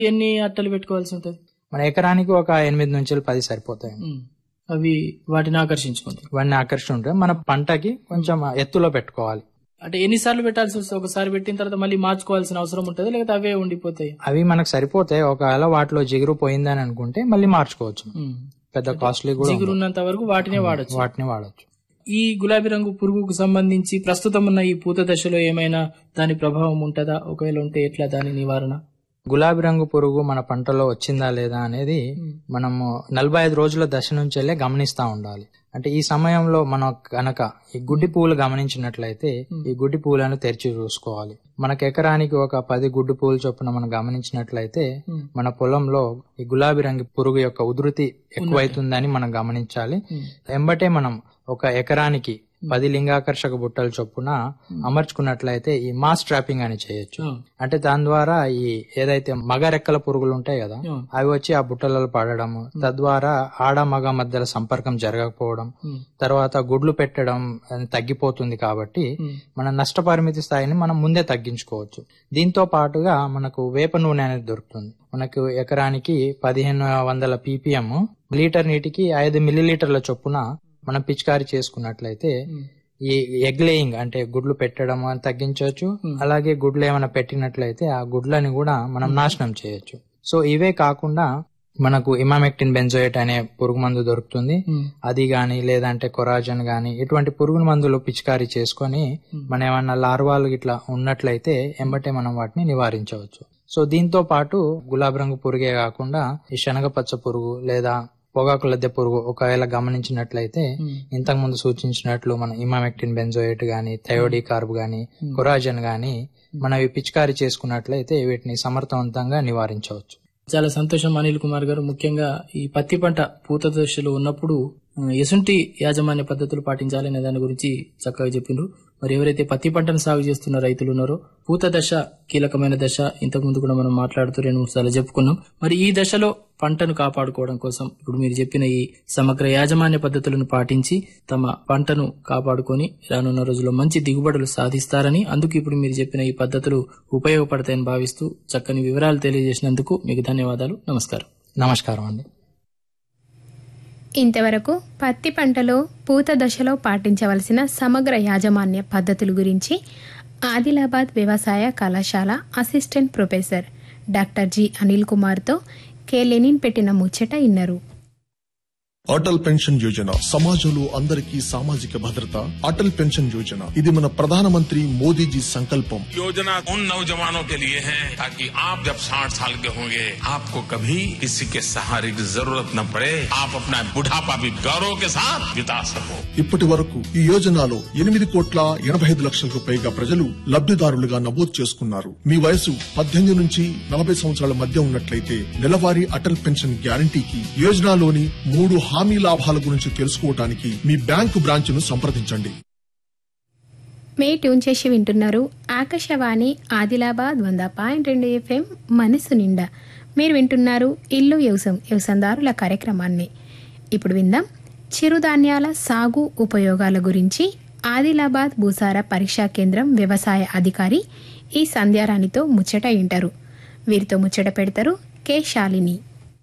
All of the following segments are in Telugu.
ఎన్ని అట్టలు పెట్టుకోవాల్సి ఉంటుంది మన ఎకరానికి ఒక ఎనిమిది నుంచి పది సరిపోతాయి ఉమ్. అవి వాటిని ఆకర్షించుకుంటాయి ఇవన్నీ ఆకర్షణ మన పంటకి కొంచెం ఎత్తులో పెట్టుకోవాలి అంటే ఎన్నిసార్లు పెట్టాల్సి వస్తుంది ఒకసారి పెట్టిన తర్వాత మళ్ళీ మార్చుకోవాల్సిన అవసరం ఉంటుంది లేకపోతే అవే ఉండిపోతాయి అవి మనకు సరిపోతాయి ఒకవేళ వాటిలో జిగురు పోయిందని అనుకుంటే మళ్ళీ మార్చుకోవచ్చు ఉమ్. పెద్ద కాస్ట్లీ కూడా జిగురు ఉండదు. ఉన్నంత వరకు వాటినే వాడచ్చు వాటిని వాడచ్చు ఈ గులాబీ రంగు పురుగుకు సంబంధించి ప్రస్తుతం ఉన్న ఈ పూత దశలో ఏమైనా దాని ప్రభావం ఉంటుందా ఒకవేళ ఉంటే ఎట్లా దాని నివారణ గులాబీ రంగు పురుగు మన పంటలో వచ్చిందా లేదా అనేది మనము నలభై ఐదు రోజుల దశ నుంచెల్లే గమనిస్తా ఉండాలి అంటే ఈ సమయంలో మనం కనుక ఈ గుడ్డి పువ్వులు గమనించినట్లయితే ఈ గుడ్డి పువ్వులను తెరిచి చూసుకోవాలి మనకు ఎకరానికి ఒక పది గుడ్డి పువ్వులు చొప్పున మనం గమనించినట్లయితే Hmm. మన పొలంలో ఈ గులాబీ రంగు పురుగు యొక్క ఉధృతి ఎక్కువైతుందని మనం గమనించాలి ఎంబటే మనం ఒక ఎకరానికి పది లింగాకర్షక బుట్టల చొప్పున అమర్చుకున్నట్లయితే ఈ మాస్ ట్రాపింగ్ అని చేయొచ్చు Hmm. అంటే దాని ద్వారా ఈ ఏదైతే మగ రెక్కల పురుగులు ఉంటాయి కదా Hmm. అవి వచ్చి ఆ బుట్టలలో పడడము తద్వారా ఆడ మగ మధ్యలో సంపర్కం జరగకపోవడం Hmm. తర్వాత గుడ్లు పెట్టడం అది తగ్గిపోతుంది కాబట్టి Hmm. మన నష్టపరిమితి స్థాయిని మనం ముందే తగ్గించుకోవచ్చు దీంతో పాటుగా మనకు వేప నూనె అనేది దొరుకుతుంది మనకు ఎకరానికి పదిహేను వందల పీపీఎం లీటర్ నీటికి ఐదు మిల్లీలీటర్ల చొప్పున మనం పిచికారి చేసుకున్నట్లయితే Hmm. ఈ ఎగ్ లేయింగ్ అంటే గుడ్లు పెట్టడం అని తగ్గించవచ్చు అలాగే గుడ్లు ఏమైనా పెట్టినట్లయితే ఆ గుడ్లని కూడా మనం నాశనం చేయొచ్చు సో ఇవే కాకుండా మనకు ఇమామెక్టిన్ బెంజోయేట్ అనే పురుగు మందు దొరుకుతుంది Hmm. అది గాని లేదంటే కొరాజన్ గాని ఇటువంటి పురుగు మందులు పిచికారీ చేసుకొని మన ఏమన్నా లార్వాలు ఇట్లా ఉన్నట్లయితే ఎంబటే మనం వాటిని నివారించవచ్చు సో దీంతో పాటు గులాబీ రంగు పురుగే కాకుండా ఈ శనగ పచ్చ పురుగు లేదా పొగాకు లద్దె పురుగు ఒకవేళ గమనించినట్లయితే Hmm. ఇంతకు ముందు సూచించినట్లు మన ఇమామెక్టిన్ బెంజోయేట్ గాని థయోడీ కార్బ్ గాని కొరాజన్ గాని మనం ఇవి పిచికారీ చేసుకున్నట్లయితే వీటిని సమర్థవంతంగా నివారించవచ్చు చాలా సంతోషం అనిల్ కుమార్ గారు ముఖ్యంగా ఈ పత్తి పంట పూత దశలో ఉన్నప్పుడు ఆ, ఎసుంటి యాజమాన్య పద్ధతులు పాటించాలనే దాని గురించి చక్కగా చెప్పిండ్రు మరి ఎవరైతే పత్తి పంటను సాగు చేస్తున్న రైతులు ఉన్నారో పూత దశ కీలకమైన దశ ఇంతకు ముందు కూడా మనం మాట్లాడుతూ రెండు మూడు సార్లు చెప్పుకున్నాం మరి ఈ దశలో పంటను కాపాడుకోవడం కోసం ఇప్పుడు మీరు చెప్పిన ఈ సమగ్ర యాజమాన్య పద్ధతులను పాటించి తమ పంటను కాపాడుకొని రానున్న రోజుల్లో మంచి దిగుబడులు సాధిస్తారని అందుకు ఇప్పుడు మీరు చెప్పిన ఈ పద్ధతులు ఉపయోగపడతాయని భావిస్తూ చక్కని వివరాలు తెలియజేసినందుకు మీకు ధన్యవాదాలు నమస్కారం నమస్కారం అండి ఇంతవరకు పత్తి పంటలో పూత దశలో పాటించవలసిన సమగ్ర యాజమాన్య పద్ధతుల గురించి ఆదిలాబాద్ వ్యవసాయ కళాశాల assistant professor doctor G Anil కుమార్తో కె లెనిన్ పెట్టిన ముచ్చట ఇన్నారు అటల్ పెన్షన్ యోజన సమాజంలో అందరికీ సామాజిక భద్రత అటల్ పెన్షన్ యోజన ఇది మన ప్రధానమంత్రి మోదీజీ సంకల్పం योजना उन नौजवानों के लिए है ताकि आप जब 60 साल के होंगे आपको कभी किसी के सहारे की जरूरत न पड़े आप अपना बुढ़ापा भी गौरव के साथ बिता सको ఇప్పటి వరకు ఈ యోజనలో ఎనిమిది కోట్ల ఎనభై ఐదు లక్షలకు పైగా ప్రజలు లబ్ధిదారులుగా నమోదు చేసుకున్నారు మీ వయసు పద్దెనిమిది నుంచి నలభై సంవత్సరాల మధ్య ఉన్నట్లయితే నెలవారీ అటల్ పెన్షన్ గ్యారంటీకి యోజనలోని మూడు హామీ లాభాల గురించి తెలుసుకోవడానికి మీ బ్యాంకు బ్రాంచ్ను సంప్రదించండి మే ట్యూన్ చేసి వింటున్నారు ఆకాశవాణి ఆదిలాబాద్ వంద పాయింట్ రెండు ఎఫ్ఎం మనసు నిండా మీరు వింటున్నారు ఇల్లు వ్యవసం వ్యవసందారుల కార్యక్రమాన్ని ఇప్పుడు విందాం చిరుధాన్యాల సాగు ఉపయోగాల గురించి ఆదిలాబాద్ భూసార పరీక్షా కేంద్రం వ్యవసాయ అధికారి ఈ సంధ్యారాణితో ముచ్చట వింటారు వీరితో ముచ్చట పెడతారు కె శాలిని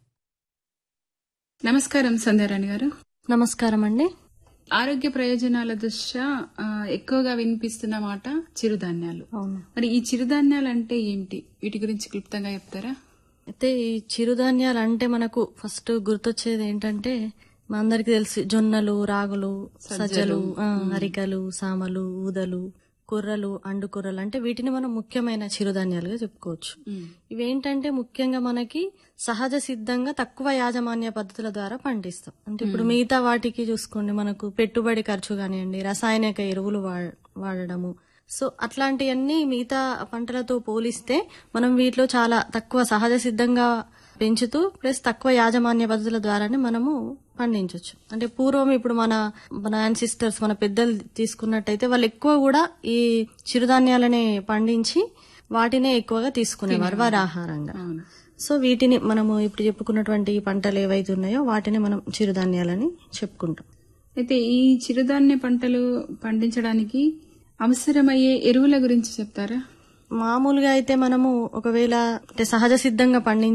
నమస్కారం సంధ్యారాణి గారు నమస్కారం అండి ఆరోగ్య ప్రయోజనాల దృష్ట్యా ఆ, ఎక్కువగా వినిపిస్తున్న మాట చిరుధాన్యాలు అవును మరి ఈ చిరుధాన్యాలు అంటే ఏంటి వీటి గురించి క్లుప్తంగా చెప్తారా అయితే ఈ చిరుధాన్యాలు అంటే మనకు ఫస్ట్ గుర్తొచ్చేది ఏంటంటే మా అందరికి తెలిసి జొన్నలు రాగులు సజ్జలు ఆ, అరికలు సామలు ఊదలు కుర్రలు అండు కుర్రలు అంటే వీటిని మనం ముఖ్యమైన చిరుధాన్యాలుగా చెప్పుకోవచ్చు ఇవేంటంటే ముఖ్యంగా మనకి సహజ సిద్ధంగా తక్కువ యాజమాన్య పద్ధతుల ద్వారా పండిస్తాం అంటే ఇప్పుడు మిగతా వాటికి చూసుకోండి మనకు పెట్టుబడి ఖర్చు కానివ్వండి రసాయనిక ఎరువులు వా- వాడడము సో అట్లాంటివన్నీ మిగతా పంటలతో పోలిస్తే మనం వీటిలో చాలా తక్కువ సహజ సిద్ధంగా పెంచుతూ ప్లస్ తక్కువ యాజమాన్య పద్ధతుల ద్వారానే మనము పండించవచ్చు అంటే పూర్వం ఇప్పుడు మన మన యాన్సిస్టర్స్ మన పెద్దలు తీసుకున్నట్టయితే వాళ్ళు ఎక్కువ కూడా ఈ చిరుధాన్యాలనే పండించి వాటినే ఎక్కువగా తీసుకునేవారు వారి ఆహారంగా సో వీటిని మనము ఇప్పుడు చెప్పుకున్నటువంటి ఈ పంటలు ఏవైతే ఉన్నాయో వాటిని మనం చిరుధాన్యాలని చెప్పుకుంటాం అయితే ఈ చిరుధాన్య పంటలు పండించడానికి అవసరమయ్యే ఎరువుల గురించి చెప్తారా మామూలుగా అయితే మనము ఒకవేళ అంటే సహజ సిద్ధంగా పండించే